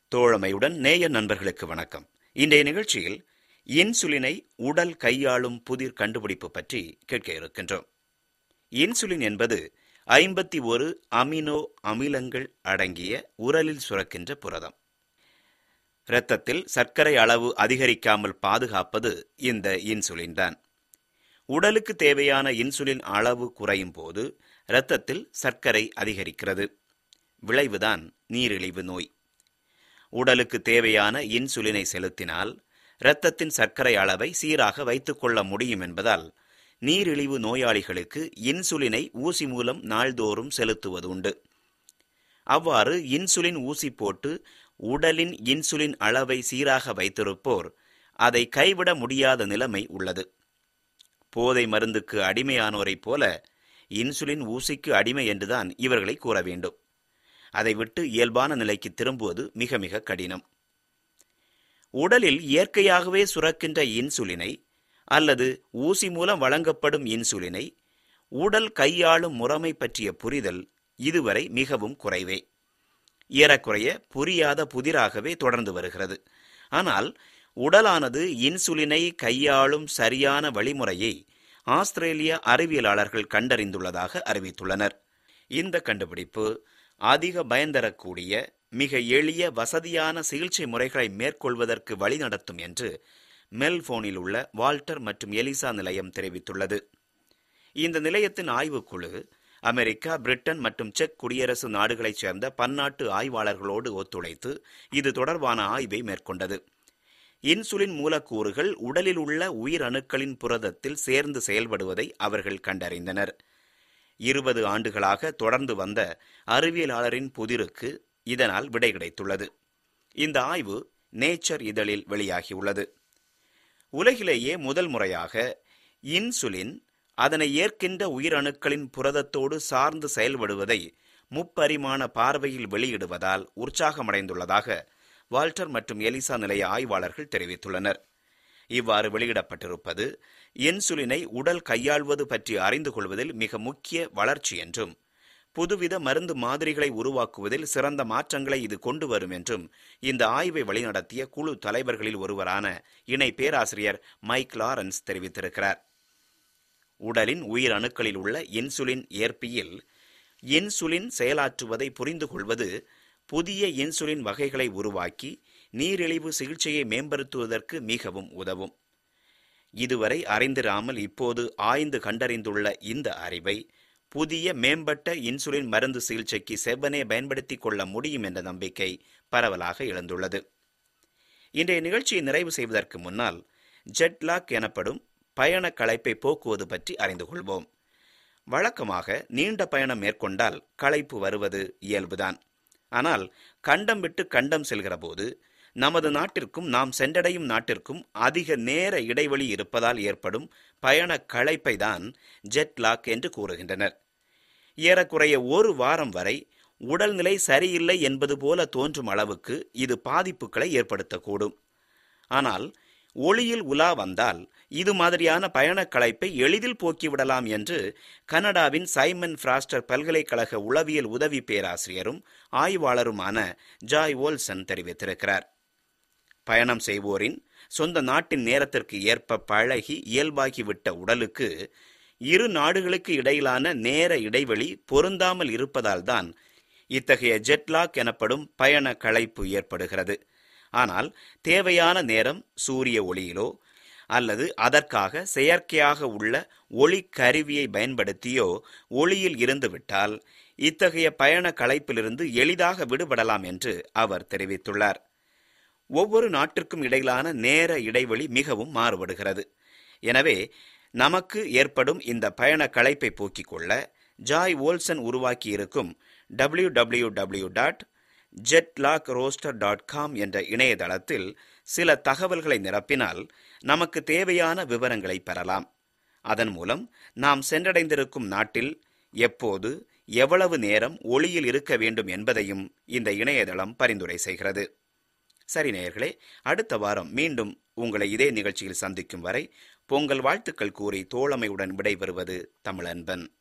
தோழமையுடன் நேய நண்பர்களுக்கு வணக்கம் இன்றைய நிகழ்ச்சியில் இன்சுலினை உடல் கையாளும் புதிர் கண்டுபிடிப்பு பற்றி கேட்க இருக்கின்றோம் இன்சுலின் என்பது ஐம்பத்தி ஒரு அமினோ அமிலங்கள் அடங்கிய உரலில் சுரக்கின்ற புரதம் இரத்தத்தில் சர்க்கரை அளவு அதிகரிக்காமல் பாதுகாப்பது இந்த இன்சுலின் தான் உடலுக்கு தேவையான இன்சுலின் அளவு குறையும் போது இரத்தத்தில் சர்க்கரை அதிகரிக்கிறது விளைவுதான் நீரிழிவு நோய் உடலுக்கு தேவையான இன்சுலினை செலுத்தினால் இரத்தத்தின் சர்க்கரை அளவை சீராக வைத்துக் கொள்ள முடியும் என்பதால் நீரிழிவு நோயாளிகளுக்கு இன்சுலினை ஊசி மூலம் நாள்தோறும் செலுத்துவது உண்டு அவ்வாறு இன்சுலின் ஊசி போட்டு உடலின் இன்சுலின் அளவை சீராக வைத்திருப்போர் அதை கைவிட முடியாத நிலைமை உள்ளது போதை மருந்துக்கு அடிமையானோரைப் போல இன்சுலின் ஊசிக்கு அடிமை என்றுதான் இவர்களை கூற வேண்டும் அதை விட்டு இயல்பான நிலைக்கு திரும்புவது மிக மிக கடினம் உடலில் இயற்கையாகவே சுரக்கின்ற இன்சுலினை அல்லது ஊசி மூலம் வழங்கப்படும் இன்சுலினை உடல் கையாளும் முறைமை பற்றிய புரிதல் இதுவரை மிகவும் குறைவே ஏறக்குறைய புரியாத புதிராகவே தொடர்ந்து வருகிறது ஆனால் உடலானது இன்சுலினை கையாளும் சரியான வழிமுறையை ஆஸ்திரேலிய அறிவியலாளர்கள் கண்டறிந்துள்ளதாக அறிவித்துள்ளனர் இந்த கண்டுபிடிப்பு அதிக பயன்தரக்கூடிய மிக எளிய வசதியான சிகிச்சை முறைகளை மேற்கொள்வதற்கு வழிநடத்தும் என்று மெல்போனில் உள்ள வால்டர் மற்றும் எலிசா நிலையம் தெரிவித்துள்ளது இந்த நிலையத்தின் ஆய்வுக்குழு அமெரிக்கா பிரிட்டன் மற்றும் செக் குடியரசு நாடுகளைச் சேர்ந்த பன்னாட்டு ஆய்வாளர்களோடு ஒத்துழைத்து இது தொடர்பான ஆய்வை மேற்கொண்டது இன்சுலின் மூலக்கூறுகள் உடலில் உள்ள உயிரணுக்களின் புரதத்தில் சேர்ந்து செயல்படுவதை அவர்கள் கண்டறிந்தனர் இருபது ஆண்டுகளாக தொடர்ந்து வந்த அறிவியலாளரின் புதிருக்கு இதனால் விடை கிடைத்துள்ளது இந்த ஆய்வு நேச்சர் இதழில் வெளியாகியுள்ளது உலகிலேயே முதல் முறையாக இன்சுலின் அதனை ஏற்கின்ற உயிரணுக்களின் புரதத்தோடு சார்ந்து செயல்படுவதை முப்பரிமாண பார்வையில் வெளியிடுவதால் உற்சாகமடைந்துள்ளதாக வால்டர் மற்றும் எலிசா நிலைய ஆய்வாளர்கள் தெரிவித்துள்ளனர் இவ்வாறு வெளியிடப்பட்டிருப்பது இன்சுலினை உடல் கையாள்வது பற்றி அறிந்து கொள்வதில் மிக முக்கிய வளர்ச்சி என்றும் புதுவித மருந்து மாதிரிகளை உருவாக்குவதில் சிறந்த மாற்றங்களை இது கொண்டு வரும் என்றும் இந்த ஆய்வை வழிநடத்திய குழு தலைவர்களில் ஒருவரான இணை பேராசிரியர் மைக் லாரன்ஸ் தெரிவித்திருக்கிறார் உடலின் உயிர் அணுக்களில் உள்ள இன்சுலின் ஏற்பியில் இன்சுலின் செயலாற்றுவதை புரிந்து கொள்வது புதிய இன்சுலின் வகைகளை உருவாக்கி நீரிழிவு சிகிச்சையை மேம்படுத்துவதற்கு மிகவும் உதவும் இதுவரை அறிந்திராமல் இப்போது ஆய்ந்து கண்டறிந்துள்ள இந்த அறிவை புதிய மேம்பட்ட இன்சுலின் மருந்து சிகிச்சைக்கு செவ்வனே பயன்படுத்திக் கொள்ள முடியும் என்ற நம்பிக்கை பரவலாக எழுந்துள்ளது இன்றைய நிகழ்ச்சியை நிறைவு செய்வதற்கு முன்னால் ஜெட்லாக் எனப்படும் பயண களைப்பை போக்குவது பற்றி அறிந்து கொள்வோம் வழக்கமாக நீண்ட பயணம் மேற்கொண்டால் களைப்பு வருவது இயல்புதான் ஆனால் கண்டம் விட்டு கண்டம் செல்கிற போது நமது நாட்டிற்கும் நாம் சென்றடையும் நாட்டிற்கும் அதிக நேர இடைவெளி இருப்பதால் ஏற்படும் பயண களைப்பை தான் ஜெட்லாக் என்று கூறுகின்றனர் ஏறக்குறைய ஒரு வாரம் வரை உடல்நிலை சரியில்லை என்பது போல தோன்றும் அளவுக்கு இது பாதிப்புகளை ஏற்படுத்தக்கூடும் ஆனால் ஒளியில் உலா வந்தால் இது மாதிரியான பயணக் களைப்பை எளிதில் போக்கிவிடலாம் என்று கனடாவின் சைமன் பிராஸ்டர் பல்கலைக்கழக உளவியல் உதவி பேராசிரியரும் ஆய்வாளருமான ஜாய் ஓல்சன் தெரிவித்திருக்கிறார் பயணம் செய்வோரின் சொந்த நாட்டின் நேரத்திற்கு ஏற்ப பழகி இயல்பாகிவிட்ட உடலுக்கு இரு நாடுகளுக்கு இடையிலான நேர இடைவெளி பொருந்தாமல் இருப்பதால் தான் இத்தகைய ஜெட்லாக் எனப்படும் பயண களைப்பு ஏற்படுகிறது ஆனால் தேவையான நேரம் சூரிய ஒளியிலோ அல்லது அதற்காக செயற்கையாக உள்ள ஒளி கருவியை பயன்படுத்தியோ ஒளியில் இருந்துவிட்டால் இத்தகைய பயண களைப்பிலிருந்து எளிதாக விடுபடலாம் என்று அவர் தெரிவித்துள்ளார் ஒவ்வொரு நாட்டிற்கும் இடையிலான நேர இடைவெளி மிகவும் மாறுபடுகிறது எனவே நமக்கு ஏற்படும் இந்த பயண களைப்பை போக்கிக் கொள்ள ஜாய் ஓல்சன் உருவாக்கி இருக்கும் W W W dot jetlag roster dot com என்ற இணையதளத்தில் சில தகவல்களை நிரப்பினால் நமக்கு தேவையான விவரங்களை பெறலாம் அதன் மூலம் நாம் சென்றடைந்திருக்கும் நாட்டில் எப்போது எவ்வளவு நேரம் ஒளியில் இருக்க வேண்டும் என்பதையும் இந்த இணையதளம் பரிந்துரை செய்கிறது சரி நேயர்களே அடுத்த வாரம் மீண்டும் உங்களை இதே நிகழ்ச்சியில் சந்திக்கும் வரை பொங்கல் வாழ்த்துக்கள் கூறி தோழமையுடன் விடைபெறுவது தமிழன்பன்